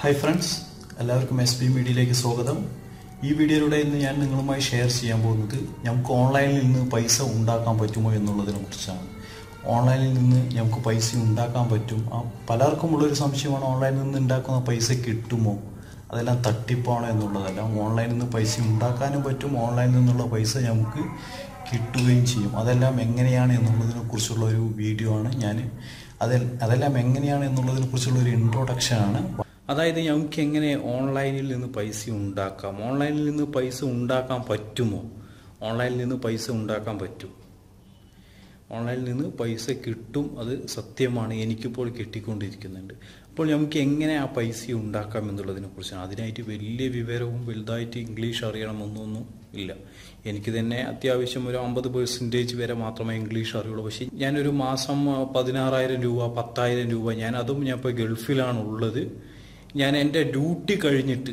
hi friends എല്ലാവർക്കും S P മീഡിയയിലേക്ക് സ്വാഗതം ഈ വീഡിയോയിലൂടെ ഇന്ന് ഞാൻ നിങ്ങളുമായി ഷെയർ ചെയ്യാൻ പോകുന്നത് നമുക്ക് ഓൺലൈനിൽ നിന്ന് പൈസ ഉണ്ടാക്കാൻ പറ്റുമോ എന്നുള്ളതിനെ കുറിച്ചാണ് ഓൺലൈനിൽ നിന്ന് നമുക്ക് പൈസ ഉണ്ടാക്കാൻ പറ്റും ആ പലർക്കും ഉള്ളൊരു സംശയമാണ് ഓൺലൈനിൽ നിന്ന് ഉണ്ടാക്കുന്ന പൈസ കിട്ടുമോ അതെല്ലാം തട്ടിപ്പാണോ എന്നുള്ളതല്ല ഓൺലൈനിൽ നിന്ന് പൈസ ഉണ്ടാക്കാനും പറ്റും ഓൺലൈനിൽ നിന്നുള്ള പൈസ നമുക്ക് കിട്ടുകയും ചെയ്യും അതെല്ലാം എങ്ങനെയാണ് എന്നുള്ളതിനെ കുറിച്ചുള്ള ഒരു വീഡിയോ ആണ് ഞാൻ അതിൽ അതെല്ലാം എങ്ങനെയാണ് എന്നുള്ളതിനെ കുറിച്ചുള്ള ഒരു ഇൻട്രൊഡക്ഷൻ ആണ് അതായത് നമുക്ക് എങ്ങനെ ഓൺലൈനിൽ നിന്ന് പൈസ ഉണ്ടാക്കാം ഓൺലൈനിൽ നിന്ന് പൈസ ഉണ്ടാക്കാൻ പറ്റുമോ ഓൺലൈനിൽ നിന്ന് പൈസ ഉണ്ടാക്കാൻ പറ്റും ഓൺലൈനിൽ നിന്ന് പൈസ കിട്ടും അത് സത്യമാണ് എനിക്കിപ്പോൾ കിട്ടിക്കൊണ്ടിരിക്കുന്നുണ്ട് അപ്പോൾ നമുക്ക് എങ്ങനെ ആ പൈസ ഉണ്ടാക്കാം എന്നുള്ളതിനെ കുറിച്ചാണ് അതിനായിട്ട് വലിയ വിവരവും വലുതായിട്ട് ഇംഗ്ലീഷ് അറിയണമെന്നൊന്നും ഇല്ല എനിക്ക് തന്നെ അത്യാവശ്യം ഒരു അമ്പത് പെർസെൻറ്റേജ് വരെ മാത്രമേ ഇംഗ്ലീഷ് അറിയുള്ളൂ പക്ഷേ ഞാനൊരു മാസം പതിനാറായിരം രൂപ പത്തായിരം രൂപ ഞാൻ അതും ഞാൻ ഇപ്പോൾ ഗൾഫിലാണ് ഉള്ളത് ഞാൻ എൻ്റെ ഡ്യൂട്ടി കഴിഞ്ഞിട്ട്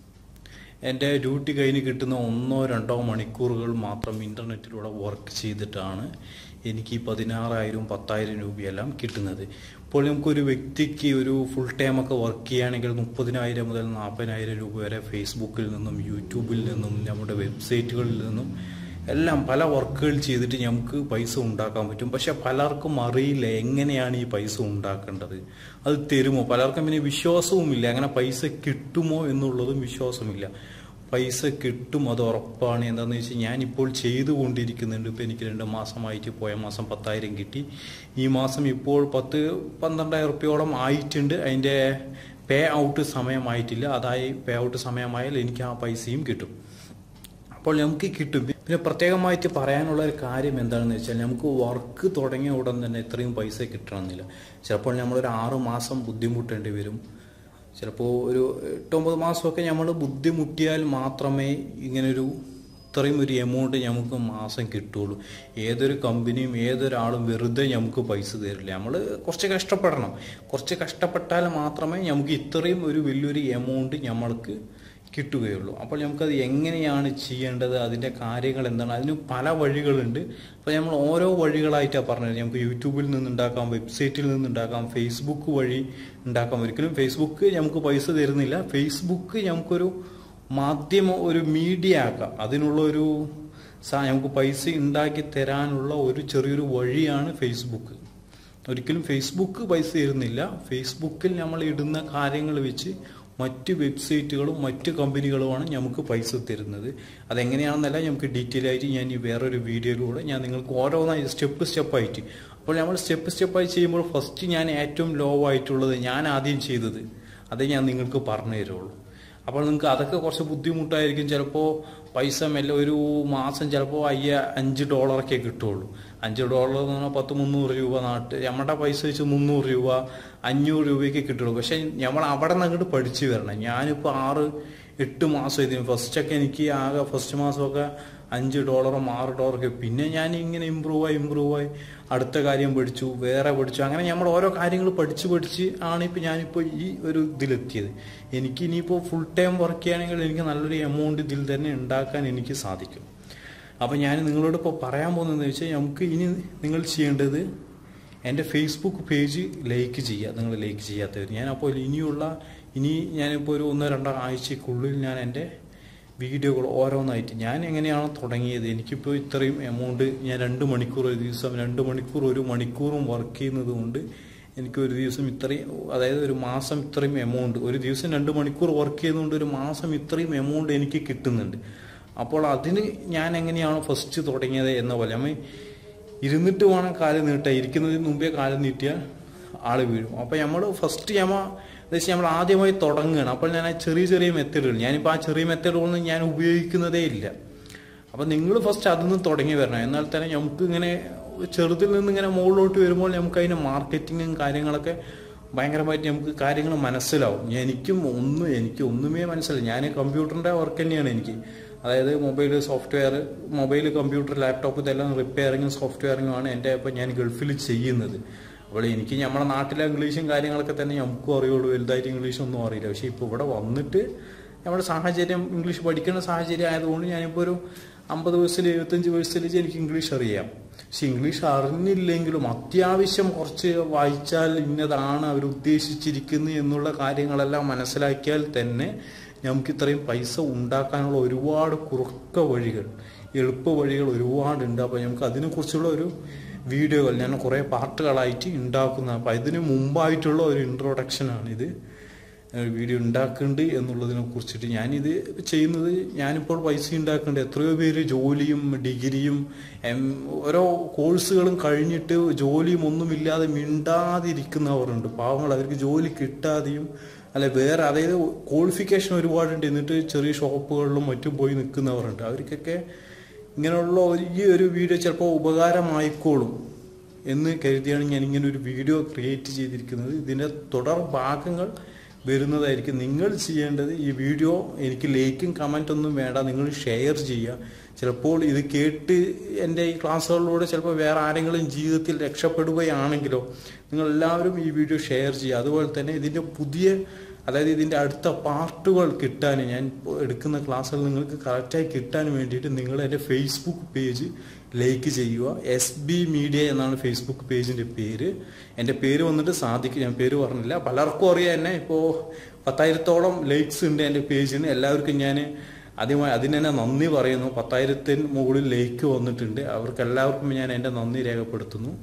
എൻ്റെ ഡ്യൂട്ടി കഴിഞ്ഞ് കിട്ടുന്ന ഒന്നോ രണ്ടോ മണിക്കൂറുകൾ മാത്രം ഇൻ്റർനെറ്റിലൂടെ വർക്ക് ചെയ്തിട്ടാണ് എനിക്ക് ഈ പതിനാറായിരം പത്തായിരം രൂപയെല്ലാം കിട്ടുന്നത് ഇപ്പോൾ നമുക്കൊരു വ്യക്തിക്ക് ഒരു ഫുൾ ടൈം ഒക്കെ വർക്ക് ചെയ്യുകയാണെങ്കിൽ മുപ്പതിനായിരം മുതൽ നാൽപ്പതിനായിരം രൂപ വരെ ഫേസ്ബുക്കിൽ നിന്നും യൂട്യൂബിൽ നിന്നും നമ്മുടെ വെബ്സൈറ്റുകളിൽ നിന്നും എല്ലാം പല വർക്കുകൾ ചെയ്തിട്ട് നമുക്ക് പൈസ ഉണ്ടാക്കാൻ പറ്റും പക്ഷെ പലർക്കും അറിയില്ല എങ്ങനെയാണ് ഈ പൈസ ഉണ്ടാക്കേണ്ടത് അത് തരുമോ പലർക്കും പിന്നെ വിശ്വാസവുമില്ല അങ്ങനെ പൈസ കിട്ടുമോ എന്നുള്ളതും വിശ്വാസമില്ല പൈസ കിട്ടും അത് ഉറപ്പാണ് എന്താണെന്ന് വെച്ചാൽ ഞാനിപ്പോൾ ചെയ്തുകൊണ്ടിരിക്കുന്നുണ്ട് ഇപ്പോൾ എനിക്ക് രണ്ട് മാസമായിട്ട് പോയ മാസം പത്തായിരം കിട്ടി ഈ മാസം ഇപ്പോൾ പത്ത് പന്ത്രണ്ടായിരം റുപ്യോളം ആയിട്ടുണ്ട് അതിൻ്റെ പേ ഔട്ട് സമയമായിട്ടില്ല അതായി പേ ഔട്ട് സമയമായാൽ എനിക്ക് ആ പൈസയും കിട്ടും അപ്പോൾ നമുക്ക് കിട്ടും പിന്നെ പ്രത്യേകമായിട്ട് പറയാനുള്ള ഒരു കാര്യം എന്താണെന്ന് വെച്ചാൽ നമുക്ക് വർക്ക് തുടങ്ങിയ ഉടൻ തന്നെ ഇത്രയും പൈസ കിട്ടണമെന്നില്ല ചിലപ്പോൾ നമ്മളൊരു ആറു മാസം ബുദ്ധിമുട്ടേണ്ടി വരും ചിലപ്പോൾ ഒരു എട്ടൊമ്പത് മാസമൊക്കെ നമ്മൾ ബുദ്ധിമുട്ടിയാൽ മാത്രമേ ഇങ്ങനൊരു ഇത്രയും ഒരു എമൗണ്ട് നമുക്ക് മാസം കിട്ടുള്ളൂ ഏതൊരു കമ്പനിയും ഏതൊരാളും വെറുതെ നമുക്ക് പൈസ തരില്ല നമ്മൾ കുറച്ച് കഷ്ടപ്പെടണം കുറച്ച് കഷ്ടപ്പെട്ടാൽ മാത്രമേ നമുക്ക് ഇത്രയും ഒരു വലിയൊരു എമൗണ്ട് നമ്മൾക്ക് കിട്ടുകയുള്ളൂ അപ്പോൾ നമുക്കത് എങ്ങനെയാണ് ചെയ്യേണ്ടത് അതിൻ്റെ കാര്യങ്ങൾ എന്താണ് അതിന് പല വഴികളുണ്ട് അപ്പോൾ നമ്മൾ ഓരോ വഴികളായിട്ടാണ് പറഞ്ഞത് നമുക്ക് യൂട്യൂബിൽ നിന്നുണ്ടാക്കാം വെബ്സൈറ്റിൽ നിന്നുണ്ടാക്കാം ഫേസ്ബുക്ക് വഴി ഉണ്ടാക്കാം ഒരിക്കലും ഫേസ്ബുക്ക് നമുക്ക് പൈസ തരുന്നില്ല ഫേസ്ബുക്ക് നമുക്കൊരു മാധ്യമം ഒരു മീഡിയ ആക്കാം അതിനുള്ള ഒരു നമുക്ക് പൈസ ഉണ്ടാക്കി തരാനുള്ള ഒരു ചെറിയൊരു വഴിയാണ് ഫേസ്ബുക്ക് ഒരിക്കലും ഫേസ്ബുക്ക് പൈസ തരുന്നില്ല ഫേസ്ബുക്കിൽ നമ്മൾ ഇടുന്ന കാര്യങ്ങൾ വെച്ച് മറ്റ് വെബ്സൈറ്റുകളും മറ്റ് കമ്പനികളുമാണ് നമുക്ക് പൈസ തരുന്നത് അതെങ്ങനെയാണെന്നല്ല നമുക്ക് ഡീറ്റെയിൽ ആയിട്ട് ഞാൻ ഈ വേറൊരു വീഡിയോയിലൂടെ ഞാൻ നിങ്ങൾക്ക് ഓരോന്നായി സ്റ്റെപ്പ് സ്റ്റെപ്പായിട്ട് അപ്പോൾ നമ്മൾ സ്റ്റെപ്പ് സ്റ്റെപ്പായി ചെയ്യുമ്പോൾ ഫസ്റ്റ് ഞാൻ ഏറ്റവും ലോ ആയിട്ടുള്ളത് ഞാൻ ആദ്യം ചെയ്തത് അതേ ഞാൻ നിങ്ങൾക്ക് പറഞ്ഞു തരുള്ളൂ അപ്പോൾ നിങ്ങൾക്ക് അതൊക്കെ കുറച്ച് ബുദ്ധിമുട്ടായിരിക്കും ചിലപ്പോൾ പൈസ മെല്ലെ ഒരു മാസം ചിലപ്പോൾ അയ്യ അഞ്ച് ഡോളറൊക്കെ കിട്ടുള്ളൂ അഞ്ച് ഡോളർ എന്ന് പറഞ്ഞാൽ പത്ത് മുന്നൂറ് രൂപ നാട്ട് നമ്മുടെ പൈസ വെച്ച് മുന്നൂറ് രൂപ അഞ്ഞൂറ് രൂപയ്ക്ക് കിട്ടുള്ളൂ പക്ഷെ നമ്മൾ അവിടെ നിന്ന് അങ്ങോട്ട് പഠിച്ചു വരണം ഞാനിപ്പോൾ ആറ് എട്ട് മാസം ഇതിന് ഫസ്റ്റൊക്കെ എനിക്ക് ആകെ ഫസ്റ്റ് മാസമൊക്കെ അഞ്ച് ഡോളറും ആറ് ഡോളറൊക്കെ പിന്നെ ഞാൻ ഇങ്ങനെ ഇമ്പ്രൂവ് ആയി ഇമ്പ്രൂവ് ആയി അടുത്ത കാര്യം പഠിച്ചു വേറെ പഠിച്ചു അങ്ങനെ നമ്മൾ ഓരോ കാര്യങ്ങൾ പഠിച്ച് പഠിച്ച് ആണ് ഇപ്പോൾ ഞാനിപ്പോൾ ഈ ഒരു ഇതിലെത്തിയത് എനിക്ക് ഇനിയിപ്പോൾ ഫുൾ ടൈം വർക്ക് ചെയ്യുകയാണെങ്കിൽ എനിക്ക് നല്ലൊരു എമൗണ്ട് ഇതിൽ തന്നെ ഉണ്ടാക്കാൻ എനിക്ക് സാധിക്കും അപ്പോൾ ഞാൻ നിങ്ങളോട് ഇപ്പോൾ പറയാൻ പോകുന്നതെന്ന് വെച്ചാൽ നമുക്ക് ഇനി നിങ്ങൾ ചെയ്യേണ്ടത് എൻ്റെ ഫേസ്ബുക്ക് പേജ് ലൈക്ക് ചെയ്യുക നിങ്ങൾ ലൈക്ക് ചെയ്യാത്തവർ ഞാൻ അപ്പോൾ ഇനിയുള്ള ഇനി ഞാനിപ്പോൾ ഒരു ഒന്നോ രണ്ടോ ആഴ്ചക്കുള്ളിൽ ഞാൻ എൻ്റെ വീഡിയോകൾ ഓരോന്നായിട്ട് ഞാൻ എങ്ങനെയാണ് തുടങ്ങിയത് എനിക്കിപ്പോൾ ഇത്രയും എമൗണ്ട് ഞാൻ രണ്ട് മണിക്കൂർ ഒരു ദിവസം രണ്ട് മണിക്കൂർ ഒരു മണിക്കൂറും വർക്ക് ചെയ്യുന്നത് കൊണ്ട് എനിക്ക് ഒരു ദിവസം ഇത്രയും അതായത് ഒരു മാസം ഇത്രയും എമൗണ്ട് ഒരു ദിവസം രണ്ട് മണിക്കൂർ വർക്ക് ചെയ്യുന്നതുകൊണ്ട് ഒരു മാസം ഇത്രയും എമൗണ്ട് എനിക്ക് കിട്ടുന്നുണ്ട് അപ്പോൾ അതിന് ഞാൻ എങ്ങനെയാണ് ഫസ്റ്റ് തുടങ്ങിയത് എന്ന പോലെ നമ്മൾ ഇരുന്നിട്ട് വേണം കാല് നീട്ടാൻ ഇരിക്കുന്നതിന് മുമ്പേ കാല് നീട്ടിയാൽ ആള് വീഴും അപ്പോൾ നമ്മൾ ഫസ്റ്റ് നമ്മ വെച്ചാൽ നമ്മൾ ആദ്യമായി തുടങ്ങുകയാണ് അപ്പോൾ ഞാൻ ആ ചെറിയ ചെറിയ മെത്തേഡുകൾ ഞാനിപ്പോൾ ആ ചെറിയ മെത്തേഡുകളൊന്നും ഞാൻ ഉപയോഗിക്കുന്നതേ ഇല്ല അപ്പം നിങ്ങൾ ഫസ്റ്റ് അതിൽ നിന്ന് തുടങ്ങി വരണം എന്നാൽ തന്നെ നമുക്ക് ഇങ്ങനെ ചെറുതിൽ നിന്ന് ഇങ്ങനെ മുകളിലോട്ട് വരുമ്പോൾ നമുക്ക് അതിൻ്റെ മാർക്കറ്റിങ്ങും കാര്യങ്ങളൊക്കെ ഭയങ്കരമായിട്ട് നമുക്ക് കാര്യങ്ങൾ മനസ്സിലാവും എനിക്കും ഒന്നും എനിക്ക് ഒന്നുമേ മനസ്സിലായി ഞാൻ കമ്പ്യൂട്ടറിൻ്റെ വർക്ക് തന്നെയാണ് എനിക്ക് അതായത് mobile software mobile computer laptop ഇതെല്ലാം റിപ്പയറിങ്ങും സോഫ്റ്റ്വെയറിങ്ങുമാണ് എൻ്റെ ഇപ്പം ഞാൻ ഗൾഫിൽ ചെയ്യുന്നത് അപ്പോൾ എനിക്ക് നമ്മുടെ നാട്ടിലെ ഇംഗ്ലീഷും കാര്യങ്ങളൊക്കെ തന്നെ നമുക്കും അറിയുള്ളൂ വലുതായിട്ട് ഇംഗ്ലീഷൊന്നും അറിയില്ല പക്ഷേ ഇപ്പോൾ ഇവിടെ വന്നിട്ട് നമ്മുടെ സാഹചര്യം ഇംഗ്ലീഷ് പഠിക്കുന്ന സാഹചര്യം ആയതുകൊണ്ട് ഞാനിപ്പോൾ ഒരു അമ്പത് വയസ്സിൽ എഴുപത്തഞ്ച് വയസ്സിൽ എനിക്ക് ഇംഗ്ലീഷ് അറിയാം പക്ഷെ ഇംഗ്ലീഷ് അറിഞ്ഞില്ലെങ്കിലും അത്യാവശ്യം കുറച്ച് വായിച്ചാൽ ഇന്നതാണ് അവർ ഉദ്ദേശിച്ചിരിക്കുന്നത് എന്നുള്ള കാര്യങ്ങളെല്ലാം മനസ്സിലാക്കിയാൽ തന്നെ നമുക്ക് ഇത്രയും പൈസ ഉണ്ടാക്കാനുള്ള ഒരുപാട് കുറുക്ക വഴികൾ എളുപ്പ വഴികൾ ഒരുപാടുണ്ട് അപ്പോൾ നമുക്ക് അതിനെക്കുറിച്ചുള്ള ഒരു വീഡിയോകൾ ഞാൻ കുറേ പാർട്ടുകളായിട്ട് ഉണ്ടാക്കുന്ന അപ്പം ഇതിന് മുമ്പായിട്ടുള്ള ഒരു ഇൻട്രൊഡക്ഷനാണ് ഇത് വീഡിയോ ഉണ്ടാക്കുന്നുണ്ട് എന്നുള്ളതിനെ കുറിച്ചിട്ട് ഞാനിത് ചെയ്യുന്നത് ഞാനിപ്പോൾ പൈസ ഉണ്ടാക്കുന്നുണ്ട് എത്രയോ പേര് ജോലിയും ഡിഗ്രിയും എം ഓരോ കോഴ്സുകളും കഴിഞ്ഞിട്ട് ജോലിയും ഒന്നുമില്ലാതെ മിണ്ടാതിരിക്കുന്നവരുണ്ട് പാവങ്ങൾ അവർക്ക് ജോലി കിട്ടാതെയും അല്ലെ വേറെ അതായത് ക്വാളിഫിക്കേഷൻ ഒരുപാടുണ്ട് എന്നിട്ട് ചെറിയ ഷോപ്പുകളിലും മറ്റും പോയി നിൽക്കുന്നവരുണ്ട് അവർക്കൊക്കെ ഇങ്ങനെയുള്ള ഒരു- ഈ ഒരു വീഡിയോ ചിലപ്പോൾ ഉപകാരമായിക്കോളും എന്ന് കരുതിയാണ് ഞാൻ ഇങ്ങനെ ഒരു വീഡിയോ ക്രിയേറ്റ് ചെയ്തിരിക്കുന്നത് ഇതിൻ്റെ തുടർ ഭാഗങ്ങൾ വരുന്നതായിരിക്കും നിങ്ങൾ ചെയ്യേണ്ടത് ഈ വീഡിയോ എനിക്ക് ലൈക്കും കമൻ്റ് ഒന്നും വേണ്ട നിങ്ങൾ ഷെയർ ചെയ്യുക ചിലപ്പോൾ ഇത് കേട്ട് എൻ്റെ ഈ ക്ലാസ്സുകളിലൂടെ ചിലപ്പോൾ വേറെ ആരെങ്കിലും ജീവിതത്തിൽ രക്ഷപ്പെടുകയാണെങ്കിലോ നിങ്ങൾ എല്ലാവരും ഈ വീഡിയോ ഷെയർ ചെയ്യുക അതുപോലെ തന്നെ ഇതിൻ്റെ പുതിയ അതായത് ഇതിൻ്റെ അടുത്ത പാർട്ടുകൾ കിട്ടാൻ ഞാൻ ഇപ്പോൾ എടുക്കുന്ന ക്ലാസ്സുകൾ നിങ്ങൾക്ക് കറക്റ്റായി കിട്ടാൻ വേണ്ടിയിട്ട് നിങ്ങൾ എൻ്റെ ഫേസ്ബുക്ക് പേജ് ലൈക്ക് ചെയ്യുക എസ് ബി മീഡിയ എന്നാണ് ഫേസ്ബുക്ക് പേജിൻ്റെ പേര് എൻ്റെ പേര് വന്നിട്ട് സാധിക്കും ഞാൻ പേര് പറഞ്ഞില്ല പലർക്കും അറിയാം എന്നെ ഇപ്പോൾ പത്തായിരത്തോളം ലൈക്സ് ഉണ്ട് എൻ്റെ പേജിന് എല്ലാവർക്കും ഞാൻ ആദ്യമായി അതിന് തന്നെ നന്ദി പറയുന്നു പത്തായിരത്തിന് മുകളിൽ ലൈക്ക് വന്നിട്ടുണ്ട് അവർക്ക് എല്ലാവർക്കും ഞാൻ എൻ്റെ നന്ദി രേഖപ്പെടുത്തുന്നു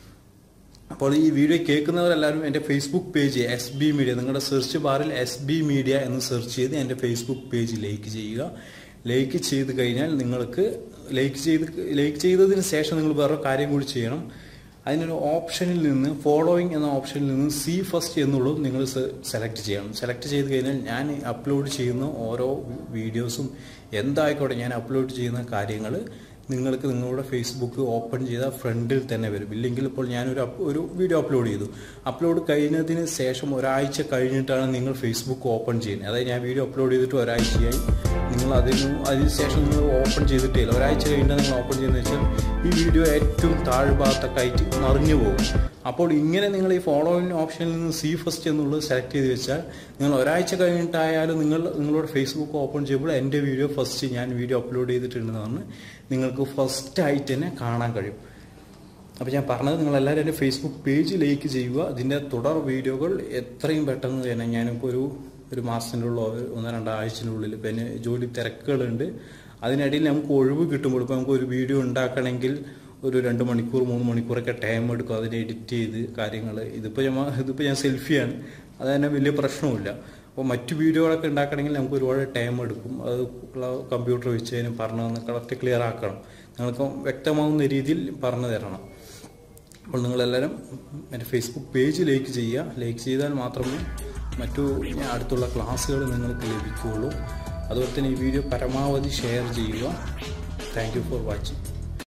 അപ്പോൾ ഈ വീഡിയോ കേൾക്കുന്നവരെല്ലാവരും എൻ്റെ Facebook page S B media നിങ്ങളുടെ സെർച്ച് ബാറിൽ എസ് ബി മീഡിയ എന്ന് സെർച്ച് ചെയ്ത് എൻ്റെ ഫേസ്ബുക്ക് പേജ് ലൈക്ക് ചെയ്യുക ലൈക്ക് ചെയ്ത് കഴിഞ്ഞാൽ നിങ്ങൾക്ക് ലൈക്ക് ചെയ്ത് ലൈക്ക് ചെയ്തതിന് ശേഷം നിങ്ങൾ വേറെ കാര്യം കൂടി ചെയ്യണം അതിനൊരു ഓപ്ഷനിൽ നിന്ന് ഫോളോയിങ് എന്ന ഓപ്ഷനിൽ നിന്ന് സി ഫസ്റ്റ് എന്നുള്ളത് നിങ്ങൾ സെലക്ട് ചെയ്യണം സെലക്ട് ചെയ്ത് കഴിഞ്ഞാൽ ഞാൻ അപ്ലോഡ് ചെയ്യുന്ന ഓരോ വീഡിയോസും എന്തായിക്കോട്ടെ ഞാൻ അപ്ലോഡ് ചെയ്യുന്ന കാര്യങ്ങൾ നിങ്ങൾക്ക് നിങ്ങളുടെ ഫേസ്ബുക്ക് ഓപ്പൺ ചെയ്ത ഫ്രണ്ടിൽ തന്നെ വരും ഇല്ലെങ്കിൽ ഇപ്പോൾ ഞാനൊരു അപ്പ് ഒരു വീഡിയോ അപ്ലോഡ് ചെയ്തു അപ്ലോഡ് കഴിഞ്ഞതിന് ശേഷം ഒരാഴ്ച കഴിഞ്ഞിട്ടാണ് നിങ്ങൾ ഫേസ്ബുക്ക് ഓപ്പൺ ചെയ്യുന്നത് അതായത് ഞാൻ വീഡിയോ അപ്ലോഡ് ചെയ്തിട്ട് ഒരാഴ്ചയായി നിങ്ങൾ അതിന് അതിന് ശേഷം നിങ്ങൾ ഓപ്പൺ ചെയ്തിട്ടില്ല ഒരാഴ്ച കഴിഞ്ഞാൽ നിങ്ങൾ ഓപ്പൺ ചെയ്യുന്നത് വെച്ചാൽ ഈ വീഡിയോ ഏറ്റവും താഴ്ഭാഗത്തൊക്കെ ആയിട്ട് മറിഞ്ഞു പോകും അപ്പോൾ ഇങ്ങനെ നിങ്ങൾ ഈ ഫോളോയിങ് ഓപ്ഷനിൽ നിന്ന് സി ഫസ്റ്റ് എന്നുള്ളത് സെലക്ട് ചെയ്ത് വെച്ചാൽ നിങ്ങൾ ഒരാഴ്ച കഴിഞ്ഞിട്ടായാലും നിങ്ങൾ നിങ്ങളുടെ ഫേസ്ബുക്ക് ഓപ്പൺ ചെയ്യുമ്പോൾ എൻ്റെ വീഡിയോ ഫസ്റ്റ് ഞാൻ വീഡിയോ അപ്ലോഡ് ചെയ്തിട്ടുണ്ടെന്നാണ് നിങ്ങൾക്ക് ഫസ്റ്റ് ആയിട്ട് തന്നെ കാണാൻ കഴിയും അപ്പോൾ ഞാൻ പറഞ്ഞത് നിങ്ങൾ എല്ലാവരും എൻ്റെ ഫേസ്ബുക്ക് പേജ് ലൈക്ക് ചെയ്യുക ഇതിൻ്റെ തുടർ വീഡിയോകൾ എത്രയും പെട്ടെന്ന് തന്നെ ഞാനിപ്പോൾ ഒരു ഒരു മാസത്തിൻ്റെ ഉള്ള ഒന്നോ രണ്ടോ ആഴ്ചത്തിനുള്ളിൽ ഇപ്പം എന്നെ ജോലി തിരക്കുകളുണ്ട് അതിനിടയിൽ നമുക്ക് ഒഴിവ് കിട്ടുമ്പോൾ ഇപ്പോൾ നമുക്ക് ഒരു വീഡിയോ ഉണ്ടാക്കണമെങ്കിൽ ഒരു രണ്ട് മണിക്കൂർ മൂന്ന് മണിക്കൂറൊക്കെ ടൈം എടുക്കും അതിനെ എഡിറ്റ് ചെയ്ത് കാര്യങ്ങൾ ഇതിപ്പോൾ ഞാൻ ഇതിപ്പോൾ ഞാൻ സെൽഫിയാണ് അത് തന്നെ വലിയ പ്രശ്നവുമില്ല അപ്പോൾ മറ്റു വീഡിയോകളൊക്കെ ഉണ്ടാക്കണമെങ്കിൽ നമുക്ക് ഒരുപാട് ടൈം എടുക്കും അത് കമ്പ്യൂട്ടർ വെച്ച് അതിന് പറഞ്ഞു കറക്റ്റ് ക്ലിയർ ആക്കണം നിങ്ങൾക്ക് വ്യക്തമാവുന്ന രീതിയിൽ പറഞ്ഞു തരണം അപ്പോൾ നിങ്ങളെല്ലാവരും എൻ്റെ ഫേസ്ബുക്ക് പേജ് ലൈക്ക് ചെയ്യുക ലൈക്ക് ചെയ്താൽ മാത്രമേ മറ്റു ഞാൻ അടുത്തുള്ള ക്ലാസ്സുകൾ നിങ്ങൾക്ക് ലഭിക്കുകയുള്ളൂ അതുപോലെ തന്നെ ഈ വീഡിയോ പരമാവധി ഷെയർ ചെയ്യുക താങ്ക് യു ഫോർ വാച്ചിങ്